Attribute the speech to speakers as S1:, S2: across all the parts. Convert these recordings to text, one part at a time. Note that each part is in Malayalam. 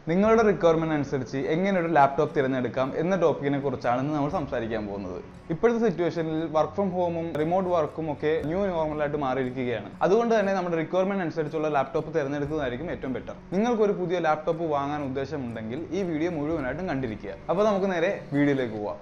S1: നിങ്ങളുടെ റിക്വയർമെന്റ് അനുസരിച്ച് എങ്ങനെ ഒരു ലാപ്ടോപ്പ് തിരഞ്ഞെടുക്കാം എന്ന ടോപ്പിക്കിനെ കുറിച്ചാണ് ഇന്ന് നമ്മൾ സംസാരിക്കാൻ പോകുന്നത് ഇപ്പോഴത്തെ സിറ്റുവേഷനിൽ വർക്ക് ഫ്രം ഹോമും റിമോട്ട് വർക്കും ഒക്കെ ന്യൂ നോർമലായിട്ട് മാറിയിരിക്കുകയാണ് അതുകൊണ്ട് തന്നെ നമ്മുടെ റിക്വയർമെന്റ് അനുസരിച്ചുള്ള ലാപ്ടോപ്പ് തിരഞ്ഞെടുക്കുന്നതായിരിക്കും ഏറ്റവും ബെറ്റർ നിങ്ങൾക്ക് ഒരു പുതിയ ലാപ്ടോപ്പ് വാങ്ങാൻ ഉദ്ദേശമുണ്ടെങ്കിൽ ഈ വീഡിയോ മുഴുവനായിട്ടും കണ്ടിരിക്കുക അപ്പോൾ നമുക്ക് നേരെ വീഡിയോയിലേക്ക് പോവാം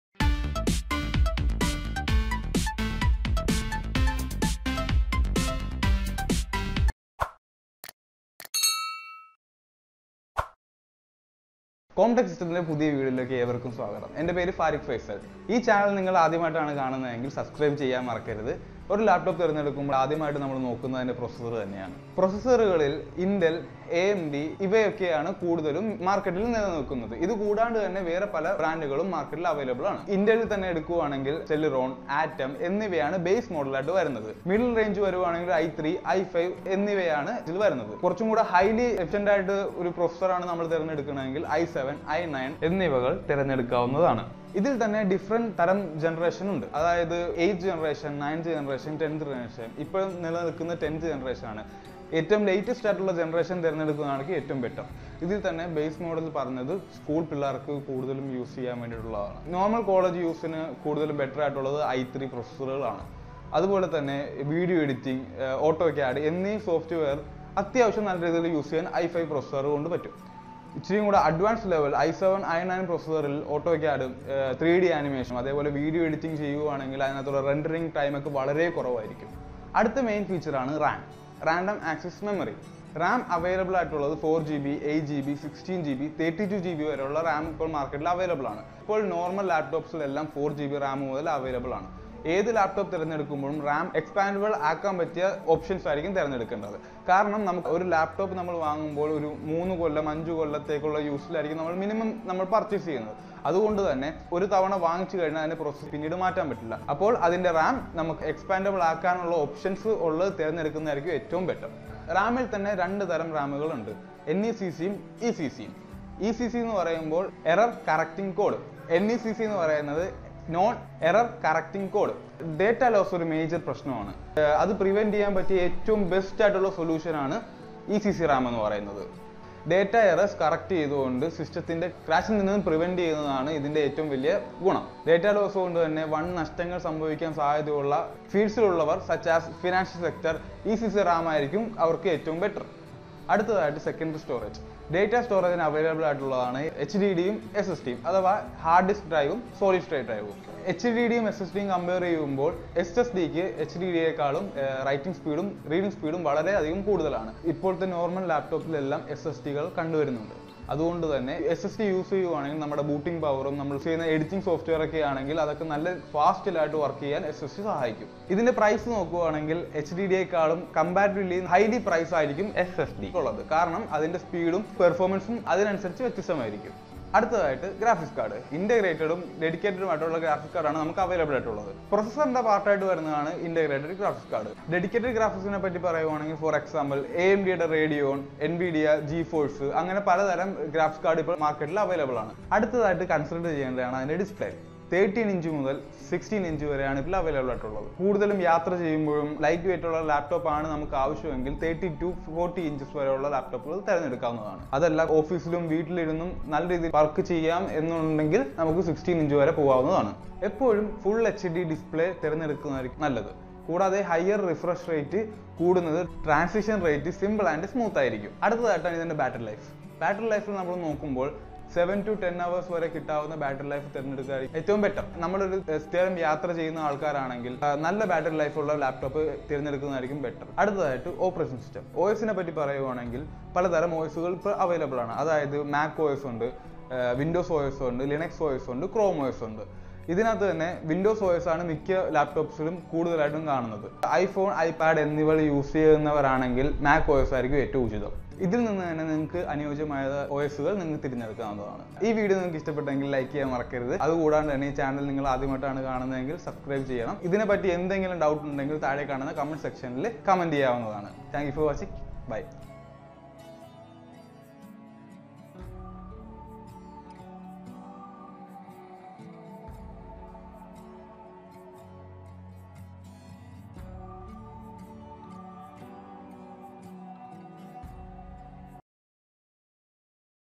S1: കോംടെക് സിസ്റ്റത്തിന്റെ പുതിയ വീഡിയോയിലേക്ക് ഏവർക്കും സ്വാഗതം എൻ്റെ പേര് ഫാരിഖ് ഫൈസൽ ഈ ചാനൽ നിങ്ങൾ ആദ്യമായിട്ടാണ് കാണുന്നതെങ്കിൽ സബ്സ്ക്രൈബ് ചെയ്യാൻ മറക്കരുത് ഒരു ലാപ്ടോപ്പ് തിരഞ്ഞെടുക്കുമ്പോൾ ആദ്യമായിട്ട് നമ്മൾ നോക്കുന്നത് അതിന്റെ പ്രൊസസ്സർ തന്നെയാണ് പ്രൊസസ്സറുകളിൽ ഇന്റൽ എ എം ഡി ഇവയൊക്കെയാണ് കൂടുതലും മാർക്കറ്റിൽ നിലനിൽക്കുന്നത് ഇത് കൂടാണ്ട് തന്നെ വേറെ പല ബ്രാൻഡുകളും മാർക്കറ്റിൽ അവൈലബിൾ ആണ് ഇന്ത്യയിൽ തന്നെ എടുക്കുവാണെങ്കിൽ സെലിറോൺ ആറ്റം എന്നിവയാണ് ബേസ് മോഡലായിട്ട് വരുന്നത് മിഡിൽ റേഞ്ച് വരുവാണെങ്കിൽ ഐ ത്രീ ഐ ഫൈവ് എന്നിവയാണ് ഇതിൽ വരുന്നത് കുറച്ചും കൂടെ ഹൈലി എഫിഷ്യന്റ് ആയിട്ട് ഒരു പ്രൊസസ്സറാണ് നമ്മൾ തിരഞ്ഞെടുക്കണമെങ്കിൽ ഐ സെവൻ ഐ നയൻ എന്നിവകൾ തിരഞ്ഞെടുക്കാവുന്നതാണ് ഇതിൽ തന്നെ ഡിഫറെന്റ് തരം ജനറേഷൻ ഉണ്ട് അതായത് eighth generation ninth generation tenth generation ഇപ്പോൾ നിലനിൽക്കുന്ന ടെൻത്ത് ജനറേഷൻ ആണ് ഏറ്റവും ലേറ്റസ്റ്റ് ആയിട്ടുള്ള ജനറേഷൻ തിരഞ്ഞെടുക്കുന്നതാണെങ്കിൽ ഏറ്റവും ബെറ്റർ ഇതിൽ തന്നെ ബേസ് മോഡൽ പറഞ്ഞത് സ്കൂൾ പിള്ളേർക്ക് കൂടുതലും യൂസ് ചെയ്യാൻ വേണ്ടിയിട്ടുള്ളതാണ് നോർമൽ കോളേജ് യൂസിന് കൂടുതലും ബെറ്റർ ആയിട്ടുള്ളത് ഐ ത്രീ പ്രൊസസ്സറുകളാണ് അതുപോലെ തന്നെ വീഡിയോ എഡിറ്റിംഗ് ഓട്ടോ ക്യാഡ് എന്നീ സോഫ്റ്റ്വെയർ അത്യാവശ്യം നല്ല രീതിയിൽ യൂസ് ചെയ്യാൻ ഐ ഫൈവ് പ്രൊസസ്സർ കൊണ്ട് പറ്റും ഇച്ചിരിയും കൂടെ advance level I seven I nine പ്രൊസസ്സറിൽ ഓട്ടോ ക്യാഡും ത്രീ ഡി ആനിമേഷൻ അതേപോലെ വീഡിയോ എഡിറ്റിംഗ് ചെയ്യുവാണെങ്കിൽ അതിനകത്തുള്ള റെൻഡറിങ് ടൈമൊക്കെ വളരെ കുറവായിരിക്കും അടുത്ത മെയിൻ ഫീച്ചറാണ് RAM random access memory RAM available ആയിട്ടുള്ളത് four G B eight G B sixteen G B thirty two G B വരെയുള്ള റാം ഇപ്പോൾ മാർക്കറ്റിൽ അവൈലബിൾ ആണ് ഇപ്പോൾ നോർമൽ ലാപ്ടോപ്സിലെല്ലാം ഫോർ ജി ബി റാം മുതൽ അവൈലബിൾ ആണ് ഏത് ലാപ്ടോപ്പ് തിരഞ്ഞെടുക്കുമ്പോഴും റാം എക്സ്പാൻഡബിൾ ആക്കാൻ പറ്റിയ ഓപ്ഷൻസ് ആയിരിക്കും തിരഞ്ഞെടുക്കേണ്ടത് കാരണം നമുക്ക് ഒരു ലാപ്ടോപ്പ് നമ്മൾ വാങ്ങുമ്പോൾ ഒരു മൂന്ന് കൊല്ലം അഞ്ച് കൊല്ലത്തേക്കുള്ള യൂസിലായിരിക്കും നമ്മൾ മിനിമം നമ്മൾ പർച്ചേസ് ചെയ്യുന്നത് അതുകൊണ്ട് തന്നെ ഒരു തവണ വാങ്ങിച്ചു കഴിഞ്ഞാൽ അതിന്റെ പ്രോസസ്സ് പിന്നീട് മാറ്റാൻ പറ്റില്ല അപ്പോൾ അതിന്റെ റാം നമുക്ക് എക്സ്പാൻഡബിൾ ആക്കാനുള്ള ഓപ്ഷൻസ് ഉള്ളത് തിരഞ്ഞെടുക്കുന്നതായിരിക്കും ഏറ്റവും ബെറ്റർ റാമിൽ തന്നെ രണ്ട് തരം റാമുകളുണ്ട് എൻ ഇ സി സിയും ഇ സി സിയും ഇ സി സി എന്ന് പറയുമ്പോൾ error correcting code N E C C എന്ന് പറയുന്നത് non error correcting code data loss ഒരു മേജർ പ്രശ്നമാണ് ഏർ അത് പ്രിവെന്റ് ചെയ്യാൻ പറ്റിയ ഏറ്റവും ബെസ്റ്റ് ആയിട്ടുള്ള സൊല്യൂഷൻ ആണ് ഇ സി സി റാം എന്ന് പറയുന്നത് ഡേറ്റ എറേഴ്സ് കറക്റ്റ് ചെയ്തുകൊണ്ട് സിസ്റ്റത്തിന്റെ ക്രാഷിൽ നിന്നും പ്രിവെന്റ് ചെയ്യുന്നതാണ് ഇതിന്റെ ഏറ്റവും വലിയ ഗുണം ഡേറ്റ ലോസ് കൊണ്ട് തന്നെ വൺ നഷ്ടങ്ങൾ സംഭവിക്കാൻ സാധ്യതയുള്ള ഫീൽഡ്സിലുള്ളവർ such as financial sector E C C RAM ആയിരിക്കും അവർക്ക് ഏറ്റവും ബെറ്റർ അടുത്തതായിട്ട് സെക്കൻഡറി സ്റ്റോറേജ് ഡേറ്റ സ്റ്റോറേജിന് അവൈലബിൾ ആയിട്ടുള്ളതാണ് എച്ച് ഡി ഡിയും എസ് എസ് ഡിയും അഥവാ ഹാർഡ് ഡിസ്ക് ഡ്രൈവും സോളിഡ് സ്റ്റേറ്റ് ഡ്രൈവും എച്ച് ഡി ഡിയും എസ് എസ് ഡിയും കമ്പയർ ചെയ്യുമ്പോൾ എസ് എസ് ഡിക്ക് എച്ച് ഡി ഡിയേക്കാളും റൈറ്റിംഗ് സ്പീഡും റീഡിംഗ് സ്പീഡും വളരെയധികം കൂടുതലാണ് ഇപ്പോഴത്തെ നോർമൽ ലാപ്ടോപ്പിലെല്ലാം എസ് എസ് ഡികൾ കണ്ടുവരുന്നുണ്ട് അതുകൊണ്ട് തന്നെ എസ് എസ് ഡി യൂസ് ചെയ്യുവാണെങ്കിൽ നമ്മുടെ ബൂട്ടിംഗ് പവറും നമ്മൾ ചെയ്യുന്ന എഡിറ്റിംഗ് സോഫ്റ്റ്വെയർ ഒക്കെ ആണെങ്കിൽ അതൊക്കെ നല്ല ഫാസ്റ്റിലായിട്ട് വർക്ക് ചെയ്യാൻ എസ് എസ് ഡി സഹായിക്കും ഇതിന്റെ പ്രൈസ് നോക്കുവാണെങ്കിൽ എച്ച് ഡി ഡിയേക്കാളും കമ്പാരിറ്റീവ്ലി ഹൈലി പ്രൈസ് ആയിരിക്കും എസ് എസ് ഡി ഉള്ളത് കാരണം അതിന്റെ സ്പീഡും പെർഫോമൻസും അതിനനുസരിച്ച് വ്യത്യസ്തമായിരിക്കും അടുത്തതായിട്ട് ഗ്രാഫിക്സ് കാർഡ് ഇന്റഗ്രേറ്റഡും ഡെഡിക്കേറ്റഡും ആയിട്ടുള്ള ഗ്രാഫിക്സ് കാർഡാണ് നമുക്ക് അവൈലബിൾ ആയിട്ടുള്ളത് പ്രൊസസറിന്റെ പാർട്ടായിട്ട് വരുന്നതാണ് ഇന്റഗ്രേറ്റഡ് ഗ്രാഫിക്സ് കാർഡ് ഡെഡിക്കേറ്റഡ് ഗ്രാഫിക്സിനെ പറ്റി പറയുവാണെങ്കിൽ ഫോർ എക്സാമ്പിൾ എ എം ഡിയുടെ റേഡിയോൺ എൻവിഡിയ ജി ഫോഴ്സ് അങ്ങനെ പലതരം ഗ്രാഫിക്സ് കാർഡ് ഇപ്പോൾ മാർക്കറ്റിൽ അവൈലബിൾ ആണ് അടുത്തതായിട്ട് കൺസിഡർ ചെയ്യേണ്ടതാണ് അതിന്റെ ഡിസ്പ്ലേ തേർട്ടീൻ ഇഞ്ച് മുതൽ സിക്സ്റ്റീൻ ഇഞ്ച് വരെയാണ് ഇപ്പോൾ അവൈലബിൾ ആയിട്ടുള്ളത് കൂടുതലും യാത്ര ചെയ്യുമ്പോഴും ലൈറ്റ് വെയിറ്റ് ഉള്ള ലാപ്ടോപ്പ് ആണ് നമുക്ക് ആവശ്യമെങ്കിൽ തേർട്ടി ടു ഫോർട്ടി ഇഞ്ചസ് വരെയുള്ള ലാപ്ടോപ്പുകൾ തിരഞ്ഞെടുക്കാവുന്നതാണ് അതല്ല ഓഫീസിലും വീട്ടിലിരുന്നും നല്ല രീതിയിൽ വർക്ക് ചെയ്യാം എന്നുണ്ടെങ്കിൽ നമുക്ക് സിക്സ്റ്റീൻ ഇഞ്ച് വരെ പോകാവുന്നതാണ് എപ്പോഴും ഫുൾ എച്ച് ഡി ഡിസ്പ്ലേ തിരഞ്ഞെടുക്കുന്നതായിരിക്കും നല്ലത് കൂടാതെ ഹയർ റിഫ്രഷ് റേറ്റ് കൂടുന്നത് transition rate simple and smooth ആയിരിക്കും അടുത്തതായിട്ടാണ് ഇതിന്റെ ബാറ്ററി ലൈഫ് ബാറ്ററി ലൈഫിൽ നമ്മൾ നോക്കുമ്പോൾ സെവൻ ടു ടെൻ അവേഴ്സ് വരെ കിട്ടാവുന്ന ബാറ്ററി ലൈഫ് തിരഞ്ഞെടുക്കുക ഏറ്റവും ബെറ്റർ നമ്മളൊരു സ്ഥിരം യാത്ര ചെയ്യുന്ന ആൾക്കാരാണെങ്കിൽ ആ, നല്ല ബാറ്ററി ലൈഫ് ഉള്ള ലാപ്ടോപ്പ് തിരഞ്ഞെടുക്കുന്നതായിരിക്കും ബെറ്റർ അടുത്തതായിട്ട് ഓപ്പറേഷൻ സിസ്റ്റം ഒ എസിനെ പറ്റി പറയുവാണെങ്കിൽ പലതരം ഒ എസുകൾ ഇപ്പോൾ അവൈലബിൾ ആണ് അതായത് മാക് ഒ എസ് ഉണ്ട് വിൻഡോസ് ഒ എസ് ഉണ്ട് ലിനക്സ് ഒ എസ് ഉണ്ട് ക്രോം ഒ എസ് ഉണ്ട് ഇതിനകത്ത് തന്നെ വിൻഡോസ് ഒ എസ് ആണ് മിക്ക ലാപ്ടോപ്സിലും കൂടുതലായിട്ടും കാണുന്നത് ഐഫോൺ ഐപാഡ് എന്നിവ യൂസ് ചെയ്യുന്നവരാണെങ്കിൽ മാക് ഒ എസ് ആയിരിക്കും ഏറ്റവും ഉചിതം ഇതിൽ നിന്ന് തന്നെ നിങ്ങൾക്ക് അനുയോജ്യമായ ഒ എസുകൾ നിങ്ങൾക്ക് തിരഞ്ഞെടുക്കാവുന്നതാണ് ഈ വീഡിയോ നിങ്ങൾക്ക് ഇഷ്ടപ്പെട്ടെങ്കിൽ ലൈക്ക് ചെയ്യാൻ മറക്കരുത് അതുകൂടാണ്ട് തന്നെ ഈ ചാനൽ നിങ്ങൾ ആദ്യമായിട്ടാണ് കാണുന്നതെങ്കിൽ സബ്സ്ക്രൈബ് ചെയ്യണം ഇതിനെപ്പറ്റി എന്തെങ്കിലും ഡൗട്ട് ഉണ്ടെങ്കിൽ താഴെ കാണുന്ന കമന്റ് സെക്ഷനിൽ കമന്റ് ചെയ്യാവുന്നതാണ് thank you for watching by